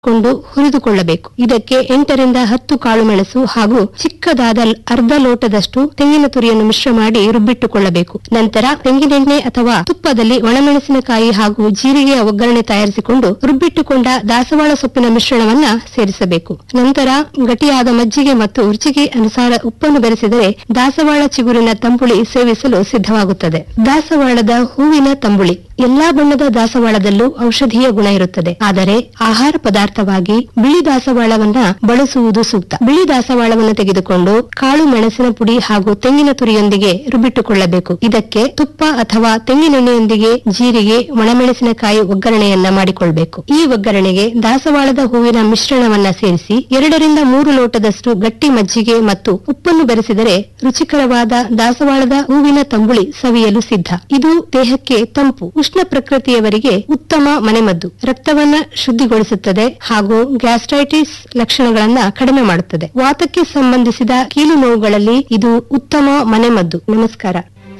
ಕೊಂಡು ಹುರಿದುಕೊಳ್ಳಬೇಕು ಇದಕ್ಕೆ ಎಂಟರಿಂದ ಹತ್ತು ಕಾಳು ಮೆಣಸು ಹಾಗೂ ಚಿಕ್ಕದಾದ ಲ್- ಅರ್ಧ ಲೋಟದಷ್ಟು ತೆಂಗಿನ ತುರಿಯನ್ನು ಮಿಶ್ರ ಮಾಡಿ ರುಬ್ಬಿಟ್ಟುಕೊಳ್ಳಬೇಕು ನಂತರ ತೆಂಗಿನೆಣ್ಣೆ ಅಥವಾ ತುಪ್ಪದಲ್ಲಿ ಒಣಮೆಣಸಿನಕಾಯಿ ಹಾಗೂ ಜೀರಿಗೆಯ ಒಗ್ಗರಣೆ ತಯಾರಿಸಿಕೊಂಡು ರುಬ್ಬಿಟ್ಟುಕೊಂಡ ದಾಸವಾಳ ಸೊಪ್ಪಿನ ಮಿಶ್ರಣವನ್ನ ಸೇರಿಸಬೇಕು ನಂತರ ಗಟ್ಟಿಯಾದ ಮಜ್ಜಿಗೆ ಮತ್ತು ರುಚಿಗೆ ಅನುಸಾರ ಉಪ್ಪನ್ನು ಬೆರೆಸಿದರೆ ದಾಸವಾಳ ಚಿಗುರಿನ ತಂಬುಳಿ ಸೇವಿಸಲು ಸಿದ್ಧವಾಗುತ್ತದೆ ದಾಸವಾಳದ ಹೂವಿನ ತಂಬುಳಿ ಎಲ್ಲಾ ಬಣ್ಣದ ದಾಸವಾಳದಲ್ಲೂ ಔಷಧೀಯ ಗುಣ ಇರುತ್ತದೆ ಆದರೆ ಆಹಾರ ಪದಾರ್ಥವಾಗಿ ಬಿಳಿ ದಾಸವಾಳವನ್ನ ಬಳಸುವುದು ಸೂಕ್ತ ಬಿಳಿ ದಾಸವಾಳವನ್ನು ತೆಗೆದುಕೊಂಡು ಕಾಳು ಮೆಣಸಿನ ಪುಡಿ ಹಾಗೂ ತೆಂಗಿನ ತುರಿಯೊಂದಿಗೆ ರುಬ್ಬಿಟ್ಟುಕೊಳ್ಳಬೇಕು ಇದಕ್ಕೆ ತುಪ್ಪ ಅಥವಾ ತೆಂಗಿನೆಣ್ಣೆಯೊಂದಿಗೆ ಜೀರಿಗೆ ಒಣಮೆಣಸಿನಕಾಯಿ ಒಗ್ಗರಣೆಯನ್ನ ಮಾಡಿಕೊಳ್ಬೇಕು ಈ ಒಗ್ಗರಣೆಗೆ ದಾಸವಾಳದ ಹೂವಿನ ಮಿಶ್ರಣವನ್ನ ಸೇರಿಸಿ ಎರಡರಿಂದ ಮೂರು ಲೋಟದಷ್ಟು ಗಟ್ಟಿ ಮಜ್ಜಿಗೆ ಮತ್ತು ಉಪ್ಪನ್ನು ಬೆರೆಸಿದರೆ ರುಚಿಕರವಾದ ದಾಸವಾಳದ ಹೂವಿನ ತಂಬುಳಿ ಸವಿಯಲು ಸಿದ್ಧ ಇದು ದೇಹಕ್ಕೆ ತಂಪು ಉಷ್ಣ ಪ್ರಕೃತಿಯವರಿಗೆ ಉತ್ತಮ ಮನೆಮದ್ದು ರಕ್ತವನ್ನ ಶುದ್ಧಿಗೊಳಿಸುತ್ತದೆ ಹಾಗೂ ಗ್ಯಾಸ್ಟ್ರೈಟಿಸ್ ಲಕ್ಷಣಗಳನ್ನ ಕಡಿಮೆ ಮಾಡುತ್ತದೆ ವಾತಕ್ಕೆ ಸಂಬಂಧಿಸಿದ ಕೀಲು ನೋವುಗಳಲ್ಲಿ ಇದು ಉತ್ತಮ ಮನೆಮದ್ದು ನಮಸ್ಕಾರ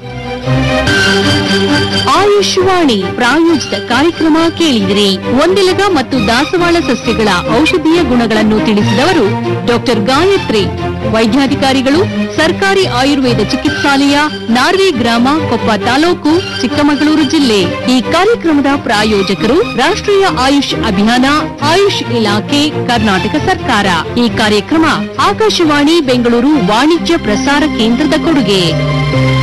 ಆಯುಷ್ವಾಣಿ ಪ್ರಾಯೋಜಿತ ಕಾರ್ಯಕ್ರಮ ಕೇಳಿದಿರಿ ಒಂದೆಲಗ ಮತ್ತು ದಾಸವಾಳ ಸಸ್ಯಗಳ ಔಷಧೀಯ ಗುಣಗಳನ್ನು ತಿಳಿಸಿದವರು ಡಾಕ್ಟರ್ ಗಾಯತ್ರಿ ವೈದ್ಯಾಧಿಕಾರಿಗಳು ಸರ್ಕಾರಿ ಆಯುರ್ವೇದ ಚಿಕಿತ್ಸಾಲಯ ನಾರ್ವೆ ಗ್ರಾಮ ಕೊಪ್ಪ ತಾಲೂಕು ಚಿಕ್ಕಮಗಳೂರು ಜಿಲ್ಲೆ ಈ ಕಾರ್ಯಕ್ರಮದ ಪ್ರಾಯೋಜಕರು ರಾಷ್ಟ್ರೀಯ ಆಯುಷ್ ಅಭಿಯಾನ ಆಯುಷ್ ಇಲಾಖೆ ಕರ್ನಾಟಕ ಸರ್ಕಾರ ಈ ಕಾರ್ಯಕ್ರಮ ಆಕಾಶವಾಣಿ ಬೆಂಗಳೂರು ವಾಣಿಜ್ಯ ಪ್ರಸಾರ ಕೇಂದ್ರದ ಕೊಡುಗೆ